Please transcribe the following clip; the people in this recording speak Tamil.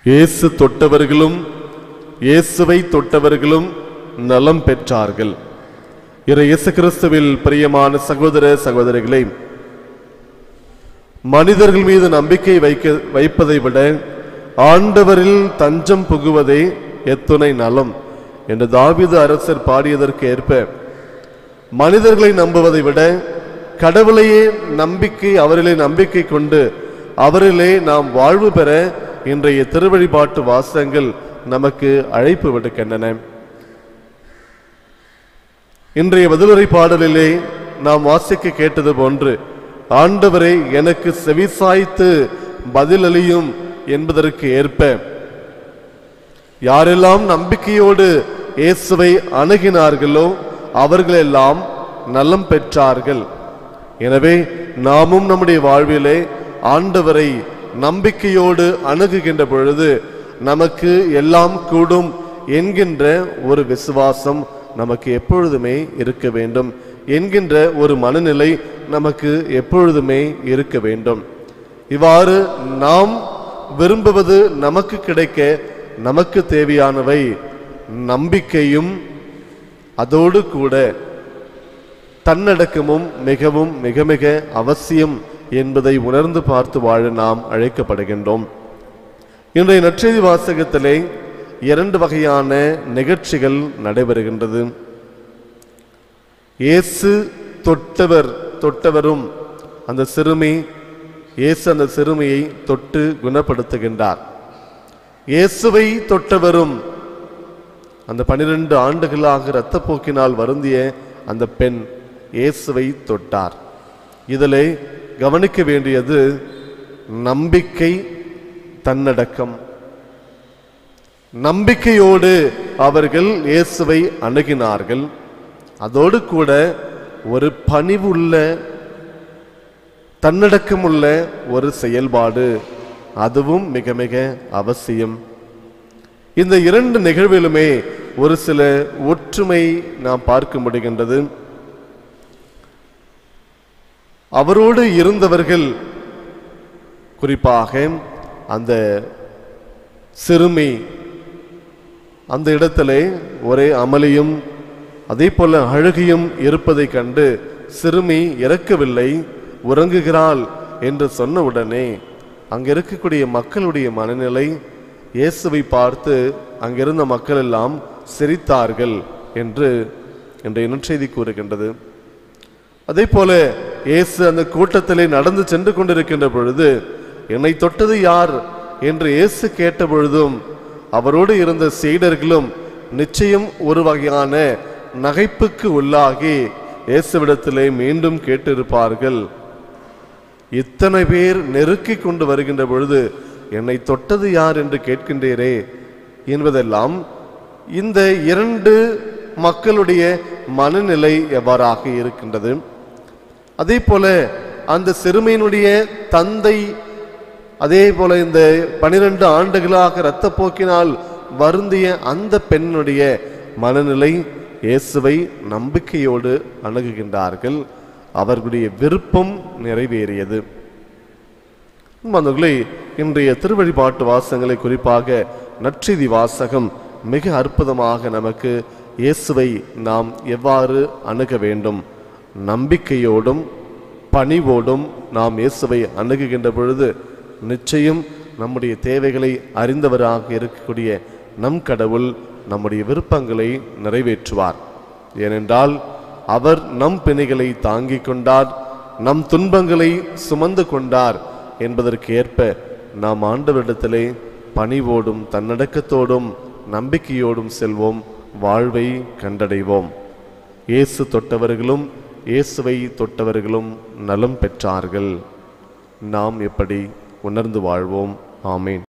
இயேசு தொட்டவர்களும் இயேசுவை தொட்டவர்களும் நலம் பெற்றார்கள் இறை இயேசு கிறிஸ்துவில் பிரியமான சகோதர சகோதரிகளை மனிதர்கள் மீது நம்பிக்கை வைக்க வைப்பதை விட ஆண்டவரில் தஞ்சம் புகுவதே எத்துணை நலம் என்று தாவீது அரசர் பாடியதற்கு ஏற்ப மனிதர்களை நம்புவதை விட கடவுளையே நம்பிக்கை அவரிலே நம்பிக்கை கொண்டு அவரிலே நாம் வாழ்வு பெற இன்றைய திருவழிபாட்டு வாசகங்கள் நமக்கு அழைப்பு விடுக்கின்றன இன்றைய பதிலுரை பாடலிலே நாம் வாசிக்க கேட்டது போன்று ஆண்டவரை எனக்கு செவிசாய்த்து பதிலளியும் என்பதற்கு ஏற்ப யாரெல்லாம் நம்பிக்கையோடு இயேசுவை அணுகினார்களோ அவர்களெல்லாம் நலம் பெற்றார்கள் எனவே நாமும் நம்முடைய வாழ்விலே ஆண்டவரை நம்பிக்கையோடு அணுகுகின்ற பொழுது நமக்கு எல்லாம் கூடும் என்கின்ற ஒரு விசுவாசம் நமக்கு எப்பொழுதுமே இருக்க வேண்டும் என்கின்ற ஒரு மனநிலை நமக்கு எப்பொழுதுமே இருக்க வேண்டும் இவ்வாறு நாம் விரும்புவது நமக்கு கிடைக்க நமக்கு தேவையானவை நம்பிக்கையும் அதோடு கூட தன்னடக்கமும் மிகவும் மிக மிக அவசியம் என்பதை உணர்ந்து பார்த்து வாழ நாம் அழைக்கப்படுகின்றோம் இன்றைய நற்செய்தி வாசகத்திலே இரண்டு வகையான நிகழ்ச்சிகள் நடைபெறுகின்றது இயேசு தொட்டவர் தொட்டவரும் அந்த சிறுமி இயேசு அந்த சிறுமியை தொட்டு குணப்படுத்துகின்றார் இயேசுவை தொட்டவரும் அந்த பனிரெண்டு ஆண்டுகளாக இரத்தப்போக்கினால் வருந்திய அந்த பெண் இயேசுவை தொட்டார் இதிலே கவனிக்க வேண்டியது நம்பிக்கை தன்னடக்கம் நம்பிக்கையோடு அவர்கள் இயேசுவை அணுகினார்கள் அதோடு கூட ஒரு பணிவுள்ள தன்னடக்கமுள்ள ஒரு செயல்பாடு அதுவும் மிக மிக அவசியம் இந்த இரண்டு நிகழ்விலுமே ஒரு சில ஒற்றுமை நாம் பார்க்க முடிகின்றது அவரோடு இருந்தவர்கள் குறிப்பாக அந்த சிறுமி அந்த இடத்திலே ஒரே அமளியும் அதே போல அழுகையும் இருப்பதைக் கண்டு சிறுமி இறக்கவில்லை உறங்குகிறாள் என்று சொன்ன உடனே அங்க இருக்கக்கூடிய மக்களுடைய மனநிலை இயேசுவை பார்த்து அங்கிருந்த மக்கள் எல்லாம் சிரித்தார்கள் என்று இன்றைய நற்செய்தி கூறுகின்றது அதே போல இயேசு அந்த கூட்டத்திலே நடந்து சென்று கொண்டிருக்கின்ற பொழுது என்னை தொட்டது யார் என்று இயேசு கேட்ட பொழுதும் அவரோடு இருந்த சீடர்களும் நிச்சயம் ஒரு வகையான நகைப்புக்கு உள்ளாகி இயேசுவிடத்திலே மீண்டும் கேட்டிருப்பார்கள் இத்தனை பேர் நெருக்கி கொண்டு வருகின்ற பொழுது என்னை தொட்டது யார் என்று கேட்கின்றீரே என்பதெல்லாம் இந்த இரண்டு மக்களுடைய மனநிலை எவ்வாறாக இருக்கின்றது அதே போல அந்த சிறுமியினுடைய தந்தை அதே போல இந்த பனிரெண்டு ஆண்டுகளாக இரத்தப்போக்கினால் வருந்திய அந்த பெண்ணுடைய மனநிலை இயேசுவை நம்பிக்கையோடு அணுகுகின்றார்கள் அவர்களுடைய விருப்பம் நிறைவேறியது அன்பர்களே இன்றைய திருவழிபாட்டு வாசகங்களை குறிப்பாக நற்செய்தி வாசகம் மிக அற்புதமாக நமக்கு இயேசுவை நாம் எவ்வாறு அணுக வேண்டும் நம்பிக்கையோடும் பணிவோடும் நாம் இயேசுவை அணுகுகின்ற பொழுது நிச்சயம் நம்முடைய தேவைகளை அறிந்தவராக இருக்கக்கூடிய நம் கடவுள் நம்முடைய விருப்பங்களை நிறைவேற்றுவார் ஏனென்றால் அவர் நம் பிணைகளை தாங்கிக் கொண்டார் நம் துன்பங்களை சுமந்து கொண்டார் என்பதற்கு ஏற்ப நாம் ஆண்டவரிடத்திலே பணிவோடும் தன்னடக்கத்தோடும் நம்பிக்கையோடும் செல்வோம் வாழ்வை கண்டடைவோம் இயேசு தொட்டவர்களும் இயேசுவை தொட்டவர்களும் நலம் பெற்றார்கள் நாம் எப்படி உணர்ந்து வாழ்வோம் ஆமேன்